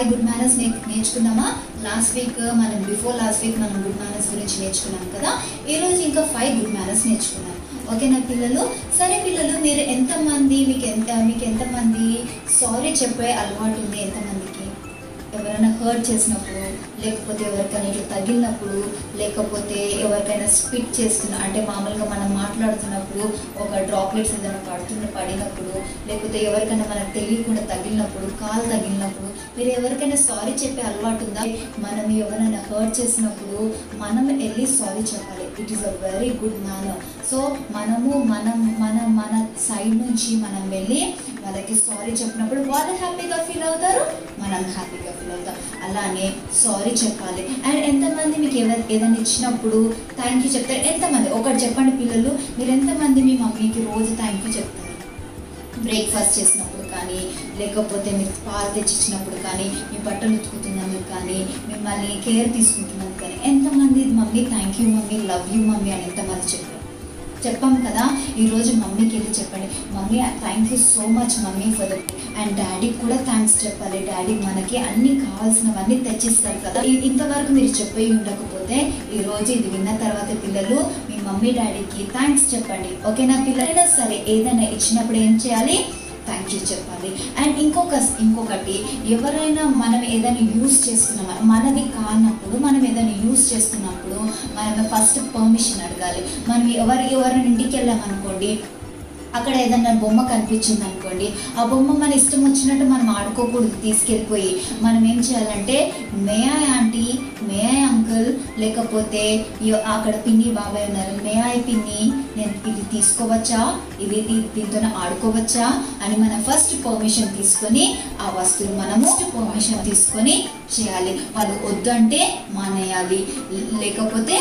five good manners నేర్చుకుందామా last week మనం before last week మనం గుడ్ మేనర్స్ గురించి నేర్చుకున్నాం కదా ఈ రోజు ఇంకా ఫైవ్ గుడ్ మేనర్స్ నేర్చుకున్నాం ఓకేనా పిల్లలు సరే పిల్లలు మీరు ఎంతమంది మీకు ఎంత మీకు ఎంతమంది సారీ చెప్పే అలవాటు ఉంది ఎంతమందికి ఎవరైనా హర్ట్ చేసినప్పుడు లేకపోతే ఎవరికైనా ఇట్లా తగిలినప్పుడు లేకపోతే ఎవరికైనా స్పిట్ చేస్తున్న అంటే మామూలుగా మనం మాట్లాడుతున్నప్పుడు ఒక డ్రాప్లెట్స్ ఏదైనా పడుతున్న పడినప్పుడు లేకపోతే ఎవరికైనా మనకు తెలియకుండా తగిలినప్పుడు కాలు తగిలినప్పుడు మీరు ఎవరికైనా సారీ చెప్పే అలవాటు ఉందా మనం ఎవరైనా హర్ట్ చేసినప్పుడు మనం వెళ్ళి సారీ చెప్పాలి it is a very good manner so మనము మనం మనం మన సైడ్ నుంచి మనం వెళ్ళి వాళ్ళకి సారీ చెప్పినప్పుడు వాళ్ళు హ్యాపీగా ఫీల్ అవుతారు మనం హ్యాపీగా ఫీల్ అవుతాం అలానే సారీ చెప్పాలి అండ్ ఎంతమంది మీకు ఎవరు ఏదైనా ఇచ్చినప్పుడు థ్యాంక్ యూ చెప్తారు ఎంతమంది ఒకటి చెప్పండి పిల్లలు మీరు ఎంతమంది మీ మమ్మీకి రోజు థ్యాంక్ యూ చెప్తారు బ్రేక్ఫాస్ట్ చేసినప్పుడు కానీ లేకపోతే మీరు పాలు తెచ్చిచ్చినప్పుడు కానీ మీ బట్టలు ఉతుకుతున్నందుకు కానీ మిమ్మల్ని కేర్ తీసుకుంటున్నందుకు కానీ ఎంతమంది mummy thank you mummy love you mummy అని ఎంతమంది చెప్పారు చెప్పాం కదా ఈరోజు మమ్మీకి వెళ్ళి చెప్పండి mummy thank you so much mummy for the and డాడీకి కూడా థ్యాంక్స్ చెప్పాలి డాడీ మనకి అన్ని కావాల్సినవన్నీ తెచ్చిస్తారు కదా ఇ- ఇంతవరకు మీరు చెప్పి ఉండకపోతే ఈ రోజు ఇది విన్న తర్వాత పిల్లలు మీ మమ్మీ డాడీకి థ్యాంక్స్ చెప్పండి ఓకేనా పిల్లలైనా సరే ఏదైనా ఇచ్చినప్పుడు ఏం చేయాలి థ్యాంక్ యూ చెప్పాలి అండ్ ఇంకొక ఇంకొకటి ఎవరైనా మనం ఏదైనా యూస్ చేస్తున్నామా మనది కానప్పుడు మనం ఏదైనా యూస్ చేస్తున్నప్పుడు మనం ఫస్ట్ పర్మిషన్ అడగాలి మనం ఎవరి ఎవరైనా ఇంటికి వెళ్ళామనుకోండి అక్కడ ఏదైనా బొమ్మ కనిపించింది అనుకోండి ఆ బొమ్మ మన ఇష్టం వచ్చినట్టు మనం ఆడుకోకూడదు తీసుకెళ్ళిపోయి మనం ఏం చేయాలంటే may I aunty may I uncle లేకపోతే యో- అక్కడ పిన్ని బాబాయ్ ఉన్నారు మే ఐ పిన్ని నేను ఇది తీసుకోవచ్చా ఇది ఇది దీంతో ఆడుకోవచ్చా అని మనం ఫస్ట్ పర్మిషన్ తీసుకొని ఆ వస్తువులు మనము పర్మిషన్ తీసుకొని చేయాలి వాళ్ళు వద్దు అంటే మానేయాలి లేకపోతే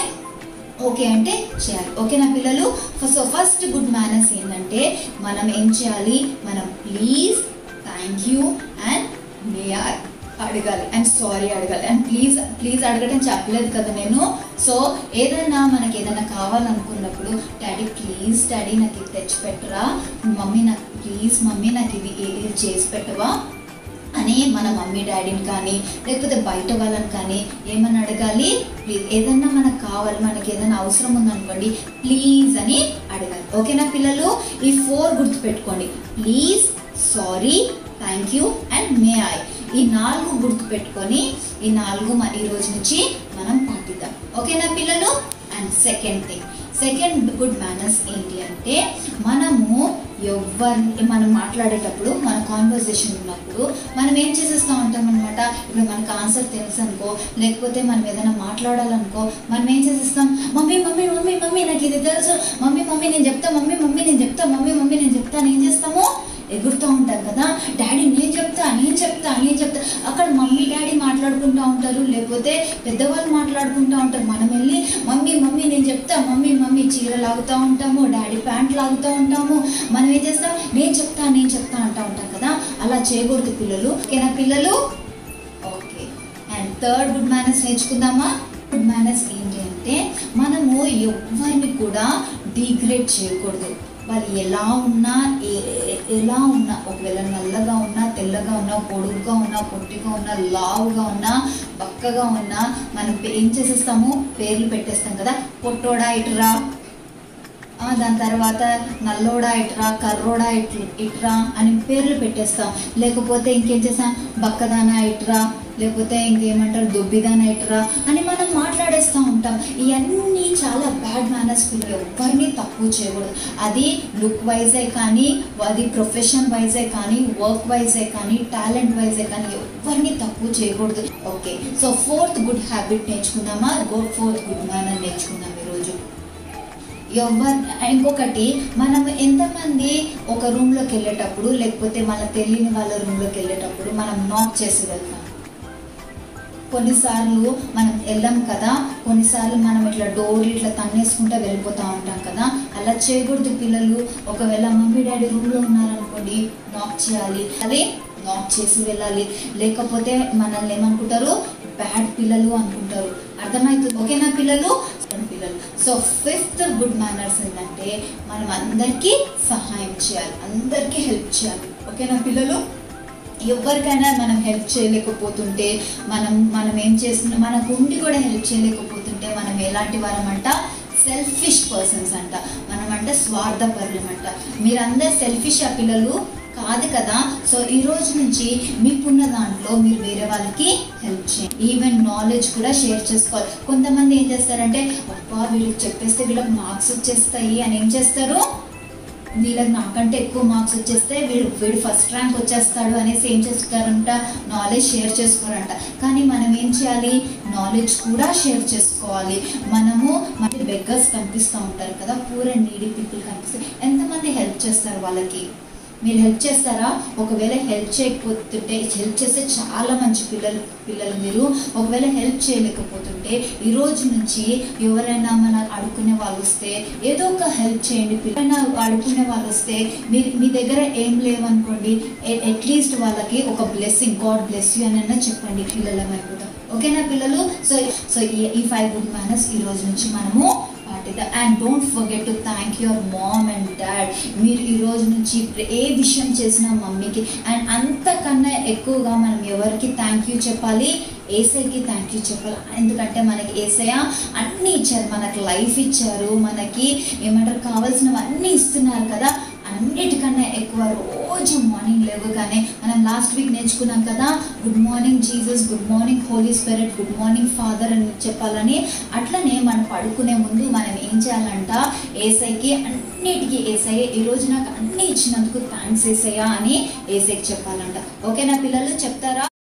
ఓకే అంటే చేయాలి ఓకేనా పిల్లలు సో ఫస్ట్ గుడ్ మేనర్స్ ఏంటంటే మనం ఏం చేయాలి మనం please thank you and may అడగాలి అండ్ సారీ అడగాలి అండ్ ప్లీజ్ ప్లీజ్ అడగటం చెప్పలేదు కదా నేను సో ఏదైనా మనకి ఏదైనా కావాలనుకున్నప్పుడు డాడీ ప్లీజ్ డాడీ నాకు ఇది తెచ్చిపెట్టరా మమ్మీ నాకు ప్లీజ్ మమ్మీ నాకు ఇది ఇది చేసి పెట్టవా అని మన మమ్మీ డాడీని కానీ లేకపోతే బయట వాళ్ళని కానీ ఏమని అడగాలి ప్లీజ్ ఏదన్నా మనకు కావాలి మనకి ఏదైనా అవసరం ఉందనుకోండి ప్లీజ్ అని అడగాలి ఓకేనా పిల్లలు ఈ ఫోర్ గుర్తుపెట్టుకోండి please sorry thank you and may I ఈ నాలుగు గుర్తుపెట్టుకొని ఈ నాలుగు మ- ఈ రోజు నుంచి మనం పాటిద్దాం ఓకేనా పిల్లలు and second thing second good manners ఏంటి అంటే మనము ఎవరిని మనం మాట్లాడేటప్పుడు మన కాన్వర్జేషన్ ఉన్నప్పుడు మనం ఏం చేసేస్తూ ఉంటాం అనమాట ఇప్పుడు మనకు ఆన్సర్ తెలుసు అనుకో లేకపోతే మనం ఏదైనా మాట్లాడాలనుకో మనం ఏం చేసేస్తాం మమ్మీ మమ్మీ మమ్మీ మమ్మీ నాకు ఇది తెలుసు మమ్మీ మమ్మీ నేను చెప్తా మమ్మీ మమ్మీ నేను చెప్తా మమ్మీ మమ్మీ నేను చెప్తాను ఏం చేస్తాము ఎగురుతూ ఉంటారు కదా డాడీ నేను చెప్తా నేను చెప్తా నేను చెప్తా అక్కడ మమ్మీ డాడీ మాట్లాడుకుంటూ ఉంటారు లేకపోతే పెద్దవాళ్ళు మాట్లాడుకుంటూ ఉంటారు మనం వెళ్ళి మమ్మీ మమ్మీ నేను చెప్తా మమ్మీ మమ్మీ చీర లాగుతూ ఉంటాము డాడీ ప్యాంట్ లాగుతూ ఉంటాము మనం ఏం చేస్తాం నేను చెప్తా నేను చెప్తా అంటూ ఉంటాం కదా అలా చేయకూడదు పిల్లలు ఓకేనా పిల్లలు okay and third good manners నేర్చుకుందామా గుడ్ మేనర్స్ ఏంటి అంటే మనము ఎవరిని కూడా డిగ్రేడ్ చేయకూడదు వాళ్ళు ఎలా ఉన్నా ఏ- ఏ- ఎలా ఉన్నా ఒకవేళ నల్లగా ఉన్నా తెల్లగా ఉన్నా పొడుగుగా ఉన్నా పొట్టిగా ఉన్నా లావుగా ఉన్నా బక్కగా ఉన్నా మనం పే- ఏం చేసేస్తాము పేర్లు పెట్టేస్తాం కదా పొట్టోడా ఇటురా ఆ, దాని తర్వాత నల్లోడా ఇట్రా కర్రోడా ఇట్ ఇట్రా అని పేర్లు పెట్టేస్తాం లేకపోతే ఇంకేం చేస్తాం బక్కదానా ఇట్రా లేకపోతే ఇంకేమంటారు దొబ్బిదానా ఇట్రా అని మనం మాట్లాడేస్తూ ఉంటాం ఇవన్నీ చాలా బ్యాడ్ మేనర్స్ పిల్లలు ఎవరిని తక్కువ చేయకూడదు అది లుక్ వైజే కానీ అది ప్రొఫెషన్ వైజే కానీ వర్క్ వైజే కానీ టాలెంట్ వైజే కానీ ఎవరిని తక్కువ చేయకూడదు okay so fourth good habit నేర్చుకుందామా గో ఫోర్త్ గుడ్ మేనర్ నేర్చుకుందాం ఈరోజు ఎవరు ఇంకొకటి మనం ఎంతమంది ఒక రూమ్లోకి వెళ్ళేటప్పుడు లేకపోతే మన తెలియని వాళ్ళ రూమ్లోకి వెళ్ళేటప్పుడు మనం నాక్ చేసి వెళ్తాం కొన్నిసార్లు మనం వెళ్ళాం కదా కొన్నిసార్లు మనం ఇట్లా డోర్ ఇట్లా తన్నేసుకుంటూ వెళ్ళిపోతూ ఉంటాం కదా అలా చేయకూడదు పిల్లలు ఒకవేళ మమ్మీ డాడీ రూమ్లో ఉన్నారనుకోండి నాక్ చేయాలి అదే నాక్ చేసి వెళ్ళాలి లేకపోతే మనల్ని ఏమనుకుంటారు బ్యాడ్ పిల్లలు అనుకుంటారు అర్థమవుతుంది ఓకేనా పిల్లలు పిల్లలు సో ఫిఫ్త్ గుడ్ మేనర్స్ ఏంటంటే మనం అందరికీ సహాయం చేయాలి అందరికీ హెల్ప్ చేయాలి ఓకేనా పిల్లలు ఎవరికైనా మనం హెల్ప్ చేయలేకపోతుంటే మనం మనం ఏం చేస్తున్నాం మనకు ఉండి కూడా హెల్ప్ చేయలేకపోతుంటే మనం ఎలాంటి వారమంట సెల్ఫిష్ పర్సన్స్ అంట మనమంట స్వార్థపరులమంట మీరందరు సెల్ఫిష్ ఆ పిల్లలు కాదు కదా సో ఈ రోజు నుంచి మీకున్న దాంట్లో మీరు వేరే వాళ్ళకి హెల్ప్ చేయండి ఈవెన్ నాలెడ్జ్ కూడా షేర్ చేసుకోవాలి కొంతమంది ఏం చేస్తారంటే అబ్బా వీళ్ళకి చెప్పేస్తే వీళ్ళకి మార్క్స్ వచ్చేస్తాయి అని ఏం చేస్తారు వీళ్ళకి నాకంటే ఎక్కువ మార్క్స్ వచ్చేస్తే వీడు వీడు ఫస్ట్ ర్యాంక్ వచ్చేస్తాడు అనేసి ఏం చేస్తారంట నాలెడ్జ్ షేర్ చేసుకోరంట కానీ మనం ఏం చేయాలి నాలెడ్జ్ కూడా షేర్ చేసుకోవాలి మనము మన బెగ్గర్స్ కనిపిస్తూ ఉంటారు కదా పూర్ అండ్ నీడీ పీపుల్ కనిపిస్తే ఎంతమంది హెల్ప్ చేస్తారు వాళ్ళకి మీరు హెల్ప్ చేస్తారా ఒకవేళ హెల్ప్ చేయకపోతుంటే హెల్ప్ చేస్తే చాలా మంచి పిల్లలు పిల్లలు మీరు ఒకవేళ హెల్ప్ చేయలేకపోతుంటే ఈ రోజు నుంచి ఎవరైనా మన అడుకునే వాళ్ళు వస్తే ఏదో ఒక హెల్ప్ చేయండి పిల్లలైనా అడుకునే వాళ్ళు వస్తే మీ మీ దగ్గర ఏం లేవనుకోండి అట్లీస్ట్ వాళ్ళకి ఒక బ్లెస్సింగ్ గాడ్ బ్లెస్ యూ అని చెప్పండి పిల్లలమై కూడా ఓకేనా పిల్లలు సో సో ఈ- ఈ ఫైవ్ గుడ్ మేనర్స్ ఈ రోజు నుంచి మనము పాటిద్దాం and don't forget to thank your mom and dad మీరు ఈ రోజు నుంచి ఏ విషయం చేసినా మమ్మీకి అండ్ అంతకన్నా ఎక్కువగా మనం ఎవరికి థ్యాంక్ యూ చెప్పాలి ఏసైకి థ్యాంక్ యూ చెప్పాలి ఎందుకంటే మనకి ఏసయ్య అన్నీ ఇచ్చారు మనకి లైఫ్ ఇచ్చారు మనకి ఏమంటారు కావాల్సినవన్నీ ఇస్తున్నారు కదా అన్నిటికన్నా ఎక్కువ రోజు మార్నింగ్ లేవగానే మనం లాస్ట్ వీక్ నేర్చుకున్నాం కదా good morning Jesus good morning Holy Spirit good morning Father అని చెప్పాలని అట్లనే మనం పడుకునే ముందు మనం ఏం చేయాలంట ఏసైకి అన్నిటికీ ఏసఐ ఈరోజు నాకు అన్నీ ఇచ్చినందుకు థ్యాంక్స్ ఏసయ్యా అని ఏసైకి చెప్పాలంట ఓకేనా పిల్లలు చెప్తారా